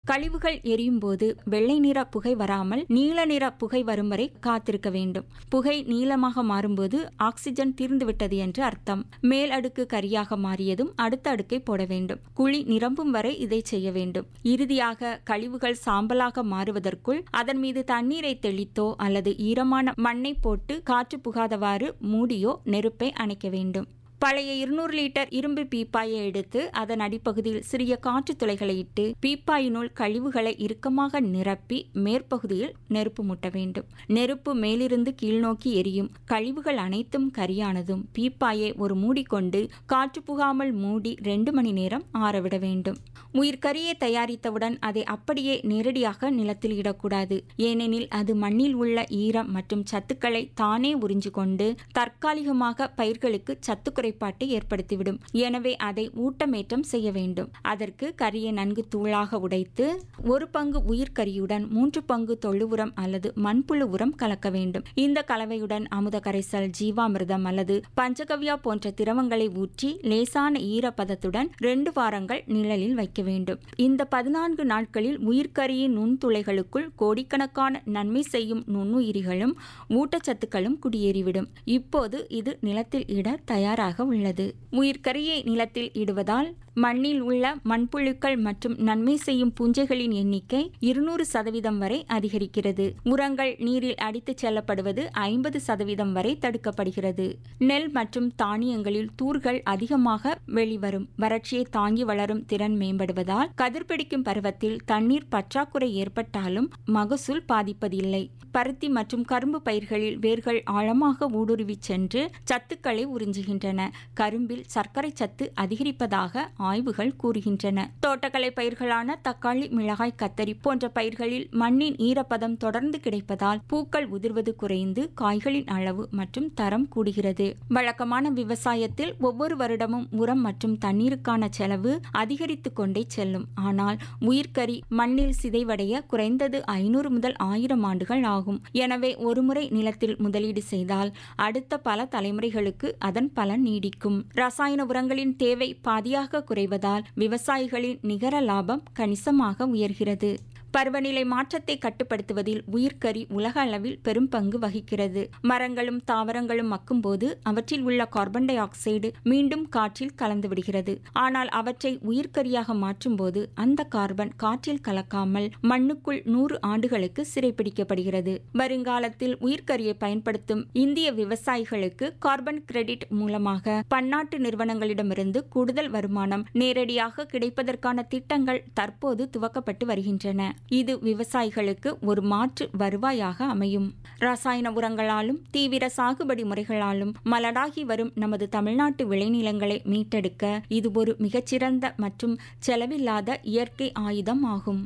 கழிவுகள் எரியும் போது வெள்ளை நிற புகை வராமல் நீல நிற புகை வரும் வரை காத்திருக்க வேண்டும் புகை நீளமாக மாறும்போது ஆக்சிஜன் தீர்ந்துவிட்டது என்று அர்த்தம் மேல் அடுக்கு கரியாக மாறியதும் அடுத்த அடுக்கை போட வேண்டும் குழி நிரம்பும் வரை இதை செய்ய வேண்டும் இறுதியாக கழிவுகள் சாம்பலாக மாறுவதற்குள் அதன் மீது தண்ணீரை தெளித்தோ அல்லது ஈரமான மண்ணை போட்டு காற்று புகாதவாறு மூடியோ நெருப்பை அணைக்க வேண்டும் பழைய இருநூறு லிட்டர் இரும்பு பீப்பாயை எடுத்து அதன் அடிப்பகுதியில் சிறிய காற்று துளைகளை இட்டு பீப்பாயினுள் கழிவுகளை இறுக்கமாக நிரப்பி மேற்பகுதியில் நெருப்பு மூட்ட வேண்டும் நெருப்பு மேலிருந்து கீழ்நோக்கி எரியும் கழிவுகள் அனைத்தும் கரியானதும் பீப்பாயை ஒரு மூடிக்கொண்டு காற்று புகாமல் மூடி ரெண்டு மணி நேரம் ஆறவிட வேண்டும் உயிர்கரியை தயாரித்தவுடன் அதை அப்படியே நேரடியாக நிலத்தில் இடக்கூடாது ஏனெனில் அது மண்ணில் உள்ள ஈரம் மற்றும் சத்துக்களை தானே உறிஞ்சு கொண்டு தற்காலிகமாக பயிர்களுக்கு சத்து குறைபாட்டை ஏற்படுத்திவிடும் எனவே அதை ஊட்டமேற்றம் செய்ய வேண்டும் அதற்கு கரியை நன்கு தூளாக உடைத்து ஒரு பங்கு உயிர்கரியுடன் மூன்று பங்கு தொழு உரம் அல்லது மண்புழு உரம் கலக்க வேண்டும் இந்த கலவையுடன் அமுத கரைசல் ஜீவாமிர்தம் அல்லது பஞ்சகவ்யா போன்ற திரவங்களை ஊற்றி லேசான ஈரப்பதத்துடன் ரெண்டு வாரங்கள் நிழலில் வைக்க வேண்டும் இந்த பதினான்கு நாட்களில் உயிர்கரியின் நுண்துளைகளுக்குள் கோடிக்கணக்கான நன்மை செய்யும் நுண்ணுயிரிகளும் ஊட்டச்சத்துக்களும் குடியேறிவிடும் இப்போது இது நிலத்தில் இட தயாராக உள்ளது உயிர்கரியை நிலத்தில் இடுவதால் மண்ணில் உள்ள மண்புழுக்கள் மற்றும் நன்மை செய்யும் பூஞ்சைகளின் எண்ணிக்கை இருநூறு சதவீதம் வரை அதிகரிக்கிறது உரங்கள் நீரில் அடித்துச் செல்லப்படுவது ஐம்பது சதவீதம் வரை தடுக்கப்படுகிறது நெல் மற்றும் தானியங்களில் தூர்கள் அதிகமாக வெளிவரும் வறட்சியை தாங்கி வளரும் திறன் மேம்படுவதால் கதிர்பிடிக்கும் பருவத்தில் தண்ணீர் பற்றாக்குறை ஏற்பட்டாலும் மகசூல் பாதிப்பதில்லை பருத்தி மற்றும் கரும்பு பயிர்களில் வேர்கள் ஆழமாக ஊடுருவி சென்று சத்துக்களை உறிஞ்சுகின்றன கரும்பில் சர்க்கரை சத்து அதிகரிப்பதாக ஆய்வுகள் கூறுகின்றன தோட்டக்கலை பயிர்களான தக்காளி மிளகாய் கத்தரி போன்ற பயிர்களில் மண்ணின் ஈரப்பதம் தொடர்ந்து கிடைப்பதால் பூக்கள் உதிர்வது குறைந்து காய்களின் அளவு மற்றும் தரம் கூடுகிறது வழக்கமான விவசாயத்தில் ஒவ்வொரு வருடமும் உரம் மற்றும் தண்ணீருக்கான செலவு அதிகரித்து கொண்டே செல்லும் ஆனால் உயிர்கறி மண்ணில் சிதைவடைய குறைந்தது ஐநூறு முதல் ஆயிரம் ஆண்டுகள் ஆகும் எனவே ஒருமுறை நிலத்தில் முதலீடு செய்தால் அடுத்த பல தலைமுறைகளுக்கு அதன் பலன் நீடிக்கும் ரசாயன உரங்களின் தேவை பாதியாக குறைவதால் விவசாயிகளின் நிகர லாபம் கணிசமாக உயர்கிறது பருவநிலை மாற்றத்தை கட்டுப்படுத்துவதில் உயிர்கரி உலக அளவில் பெரும் பங்கு வகிக்கிறது மரங்களும் தாவரங்களும் மக்கும்போது அவற்றில் உள்ள கார்பன் டை ஆக்சைடு மீண்டும் காற்றில் கலந்து விடுகிறது ஆனால் அவற்றை உயிர்கரியாக மாற்றும்போது அந்த கார்பன் காற்றில் கலக்காமல் மண்ணுக்குள் நூறு ஆண்டுகளுக்கு சிறைப்பிடிக்கப்படுகிறது வருங்காலத்தில் உயிர்கரியை பயன்படுத்தும் இந்திய விவசாயிகளுக்கு கார்பன் கிரெடிட் மூலமாக பன்னாட்டு நிறுவனங்களிடமிருந்து கூடுதல் வருமானம் நேரடியாக கிடைப்பதற்கான திட்டங்கள் தற்போது துவக்கப்பட்டு வருகின்றன இது விவசாயிகளுக்கு ஒரு மாற்று வருவாயாக அமையும் ரசாயன உரங்களாலும் தீவிர சாகுபடி முறைகளாலும் மலடாகி வரும் நமது தமிழ்நாட்டு விளைநிலங்களை மீட்டெடுக்க இது ஒரு மிகச்சிறந்த மற்றும் செலவில்லாத இயற்கை ஆயுதம் ஆகும்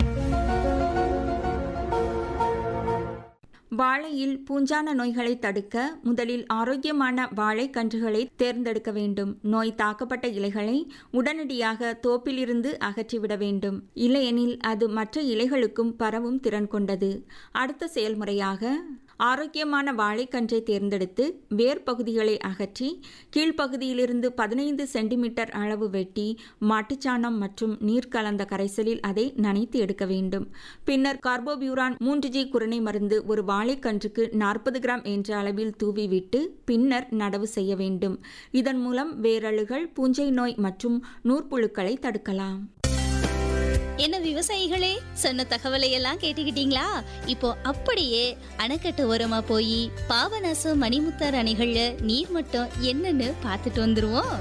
வாழையில் பூஞ்சான நோய்களை தடுக்க முதலில் ஆரோக்கியமான வாழை கன்றுகளை தேர்ந்தெடுக்க வேண்டும் நோய் தாக்கப்பட்ட இலைகளை உடனடியாக தோப்பிலிருந்து அகற்றிவிட வேண்டும் இல்லையெனில் அது மற்ற இலைகளுக்கும் பரவும் திறன் கொண்டது அடுத்த செயல்முறையாக ஆரோக்கியமான வாழைக்கன்றை தேர்ந்தெடுத்து வேர் பகுதிகளை அகற்றி கீழ்ப்பகுதியிலிருந்து பதினைந்து சென்டிமீட்டர் அளவு வெட்டி மாட்டுச்சாணம் மற்றும் நீர் கலந்த கரைசலில் அதை நனைத்து எடுக்க வேண்டும் பின்னர் கார்போபியூரான் மூன்று ஜி குரணை மருந்து ஒரு வாழைக்கன்றுக்கு நாற்பது கிராம் என்ற அளவில் தூவிவிட்டு பின்னர் நடவு செய்ய வேண்டும் இதன் மூலம் வேரழுகள் பூஞ்சை நோய் மற்றும் நூற்புழுக்களை தடுக்கலாம் என்ன விவசாயிகளே சொன்ன தகவலை எல்லாம் கேட்டுக்கிட்டீங்களா இப்போ அப்படியே அணைக்கட்டு ஓரமா போய் பாபநாசம் மணிமுத்தார் அணைகள்ல நீர் மட்டம் என்னன்னு பார்த்துட்டு வந்துருவோம்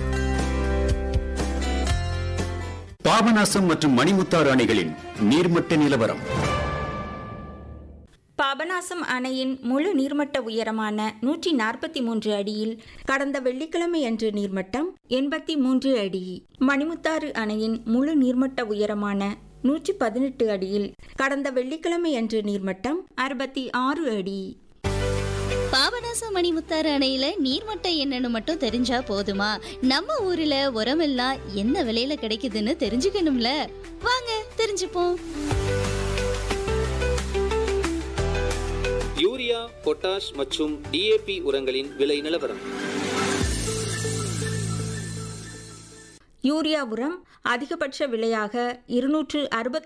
பாபநாசம் மற்றும் மணிமுத்தாறு அணைகளின் நீர்மட்ட நிலவரம் பாபநாசம் அணையின் முழு நீர்மட்ட உயரமான நூற்றி நாற்பத்தி மூன்று அடியில் கடந்த வெள்ளிக்கிழமை அன்று நீர்மட்டம் எண்பத்தி மூன்று அடி மணிமுத்தாறு அணையின் முழு நீர்மட்ட உயரமான நூற்றி பதினெட்டு அடியில் கடந்த வெள்ளிக்கிழமை அன்று நீர்மட்டம் அறுபத்தி ஆறு அடி பாபநாசம் மணிமுத்தாறு அணையில நீர்மட்டம் என்னன்னு மட்டும் தெரிஞ்சா போதுமா நம்ம ஊர்ல உரமெல்லாம் என்ன விலையில கிடைக்குதுன்னு தெரிஞ்சுக்கணும்ல வாங்க தெரிஞ்சுப்போம் யூரியா பொட்டாஷ் மற்றும் டிஏபி உரங்களின் விலை நிலவரம் யூரியா உரம் அதிகபட்ச விலையாக இருநூற்று அறுபத்தி